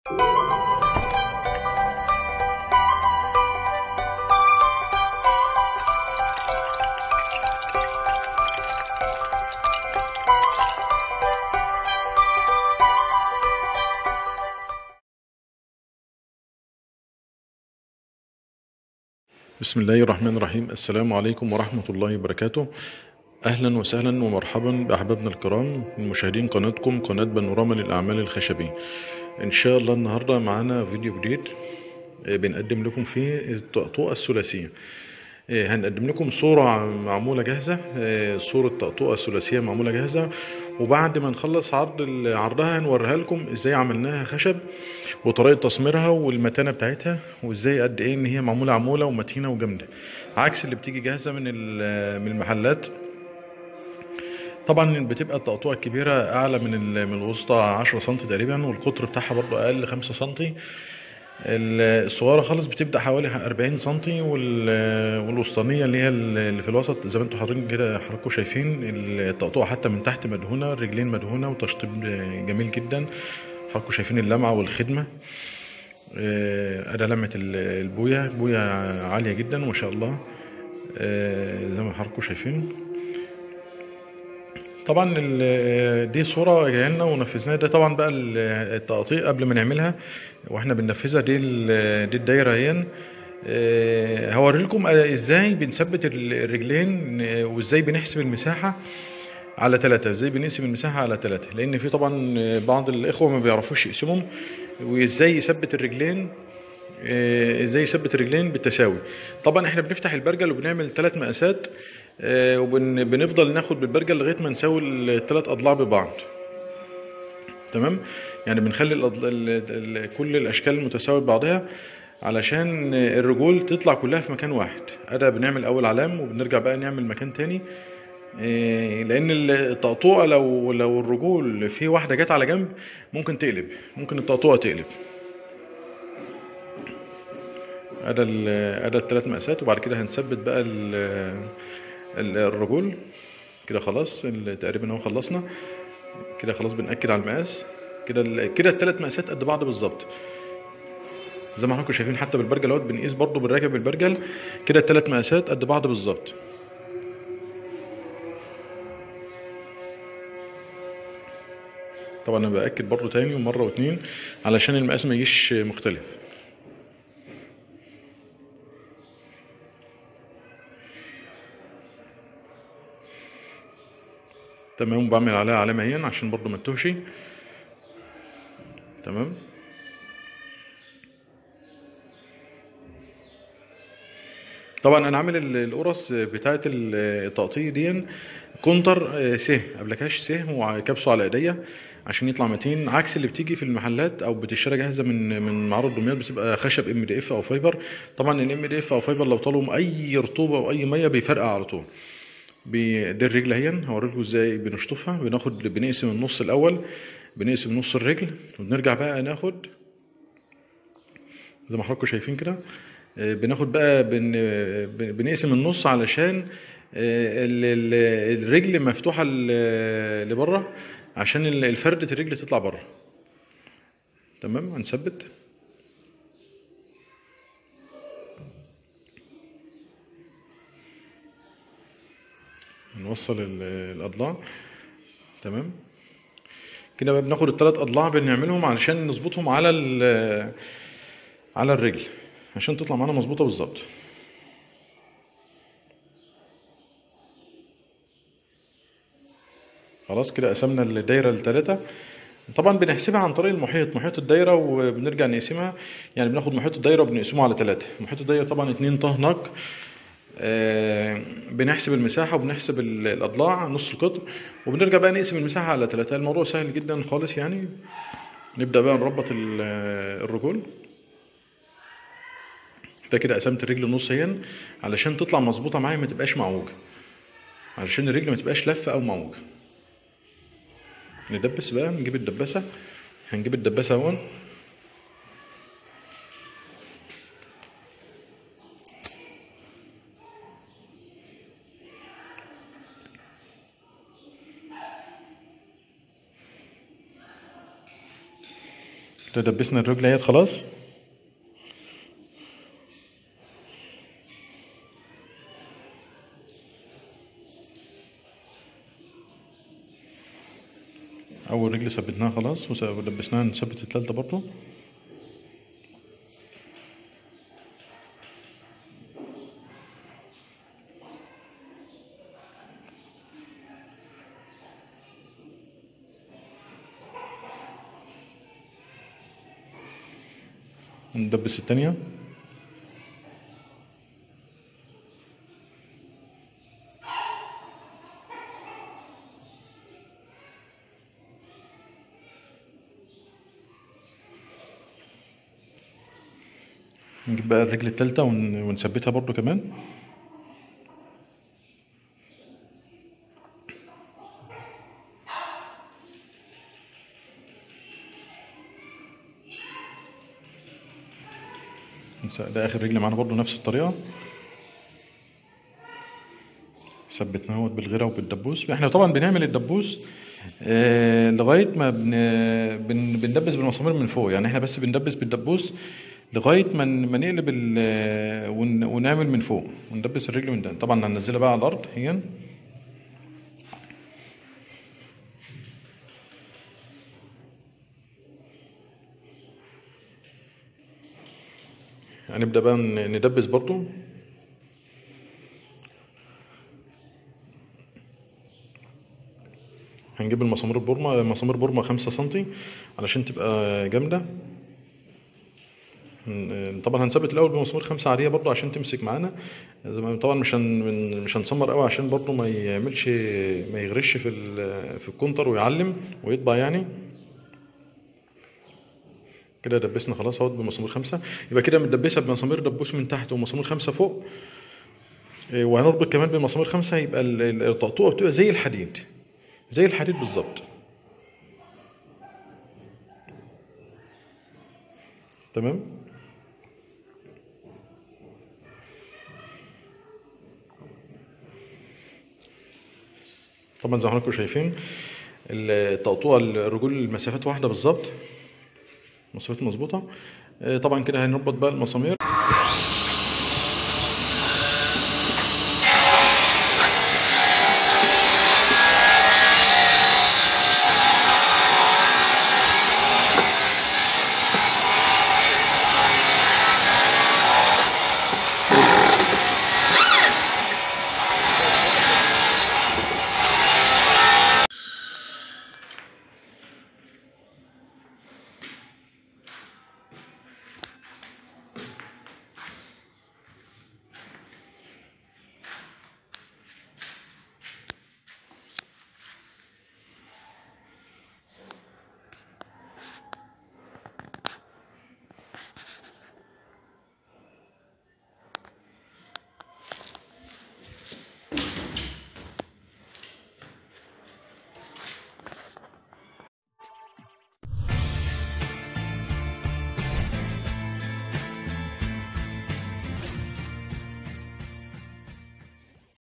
بسم الله الرحمن الرحيم السلام عليكم ورحمة الله وبركاته أهلا وسهلا ومرحبا بأحبابنا الكرام مشاهدين قناتكم قناة بانوراما للأعمال الخشبية إن شاء الله النهاردة معانا فيديو جديد آه، بنقدم لكم فيه الطقطوقة الثلاثية آه، هنقدم لكم صورة معمولة جاهزة آه، صورة طقطوقة ثلاثية معمولة جاهزة وبعد ما نخلص عرض ال- عرضها هنوريها لكم ازاي عملناها خشب وطريقة تصميرها والمتانة بتاعتها وازاي قد ايه ان هي معمولة عمولة ومتينة وجامدة عكس اللي بتيجي جاهزة من ال- من المحلات طبعا بتبقى الطقطوقة الكبيرة أعلى من ال- من الوسطى 10 سم تقريبا والقطر بتاعها برضو أقل 5 سم الصغيرة خالص بتبدأ حوالي 40 سم والوسطانية اللي هي اللي في الوسط زي ما انتوا حضرتك كده حضراتكم شايفين الطقطوقة حتى من تحت مدهونة الرجلين مدهونة وتشطيب جميل جدا حضراتكم شايفين اللمعة والخدمة آه، أدا لمعة ال- البوية بوية عالية جدا ما شاء الله آه، زي ما حضراتكم شايفين طبعا ال- دي صورة جاية لنا ونفذناها ده طبعا بقى ال- التقطيع قبل ما نعملها واحنا بننفذها دي ال- دي الدايرة اهي آه، هوري لكم ازاي بنثبت ال- الرجلين آه، وازاي بنحسب المساحة على ثلاثة ازاي بنقسم المساحة على ثلاثة لان في طبعا بعض الاخوة ما بيعرفوش يقسمهم وازاي يثبت الرجلين آه، ازاي يثبت الرجلين بالتساوي طبعا احنا بنفتح البرجل وبنعمل ثلاث مقاسات وبنفضل ناخد بالبرجل لغايه ما نساوي الثلاث اضلاع ببعض تمام يعني بنخلي الأضل... ال... ال... كل الاشكال المتساويه ببعضها علشان الرجول تطلع كلها في مكان واحد ادا بنعمل اول علام وبنرجع بقى نعمل مكان تاني إيه، لان الطقطوقه لو لو الرجول في واحده جت على جنب ممكن تقلب ممكن الطقطوقه تقلب ادى ال- ادى الثلاث مقاسات وبعد كده هنثبت بقى ال- ال- الرجول كده خلاص ال- تقريبا اهو خلصنا كده خلاص بنأكد على المقاس كده ال- كده الثلاث مقاسات قد بعض بالظبط زي ما حضراتكم شايفين حتى بالبرجل اهوت بنقيس برضو بالراكب بالبرجل كده الثلاث مقاسات قد بعض بالظبط طبعا انا باكد برضو تاني ومره واتنين علشان المقاس ما يجيش مختلف تمام بعمل عليها علامة اهي عشان برضو ما تتوهش تمام طبعا انا عامل ال- القرص بتاعه ال- التقطيع دي كونتر آه، سه قبلكاش سه وكبسه على ايديا عشان يطلع متين عكس اللي بتيجي في المحلات او بتشتري جاهزه من من معرض دمياط بتبقى خشب ام دي اف او فايبر طبعا الام دي اف او فايبر لو طالهم اي رطوبه او اي ميه بيفرقع على طول بي- دي الرجل اهي هوريلكم ازاي بنشطفها بناخد بنقسم النص الاول بنقسم نص الرجل وبنرجع بقى ناخد زي ما حضراتكم شايفين كده آه، بناخد بقى بن بن- بنقسم النص علشان آه، ال- ال- الرجل مفتوحه ل- لبره عشان ال- الفردة الرجل تطلع بره تمام هنثبت نوصل ال- الاضلاع تمام كده بقى بناخد الثلاث اضلاع بنعملهم علشان نظبطهم على ال- على الرجل عشان تطلع معانا مظبوطه بالظبط خلاص كده قسمنا الدايره لثلاثه طبعا بنحسبها عن طريق المحيط محيط الدايره وبنرجع نقسمها يعني بناخد محيط الدايره وبنقسمه على ثلاثه محيط الدايره طبعا اتنين طه نق آه، بنحسب المساحه وبنحسب ال- الاضلاع نص القطر وبنرجع بقى نقسم المساحه على ثلاثه الموضوع سهل جدا خالص يعني نبدا بقى نربط ال- الرجول ده كده قسمت الرجل نصين علشان تطلع مظبوطه معايا ما تبقاش معوجه علشان الرجل ما تبقاش لفه او معوجه ندبس بقى نجيب الدباسه هنجيب الدباسه اهون كده دبسنا الرجل اهيت خلاص اول رجل ثبتناها خلاص وس- ودبسناها نثبت التالتة برضو ندبس التانية نجيب بقى الرجل التالتة ون- ونثبتها برضو كمان نس- ده آخر رجل معانا برضو نفس الطريقة ثبتناه اهوت بالغيرة وبالدبوس احنا طبعا بنعمل الدبوس آه لغاية ما بن بن بندبس بالمسامير من فوق يعني احنا بس بندبس بالدبوس لغاية ما ن- ما نقلب ال- ون- ونعمل من فوق وندبس الرجل من ده طبعا هننزلها بقى على الأرض هي هنبدأ بقى ن- ندبس برضو هنجيب المسامير البورما مسامير بورما خمسة سنتي علشان تبقى جامدة هن- طبعا هنثبت الأول بمسامير خمسة عادية برضو عشان تمسك معانا زي ما- طبعا مش هن من- مش هنسمر قوي عشان برضو ما يعملش ما يغرش في ال- في الكونتر ويعلم ويطبع يعني كده دبسنا خلاص اهوت بمسامير خمسة يبقى كده متدبسة بمسامير دبوس من تحت ومسامير خمسة فوق إيه، وهنربط كمان بمسامير خمسة يبقى ال- ال- الطقطوقة بتبقى زي الحديد زي الحديد بالظبط تمام طبعا زي ما حضراتكم شايفين التقطوع الرجول المسافات واحدة بالظبط مسافات مظبوطة آه، طبعا كده هنربط بقى المسامير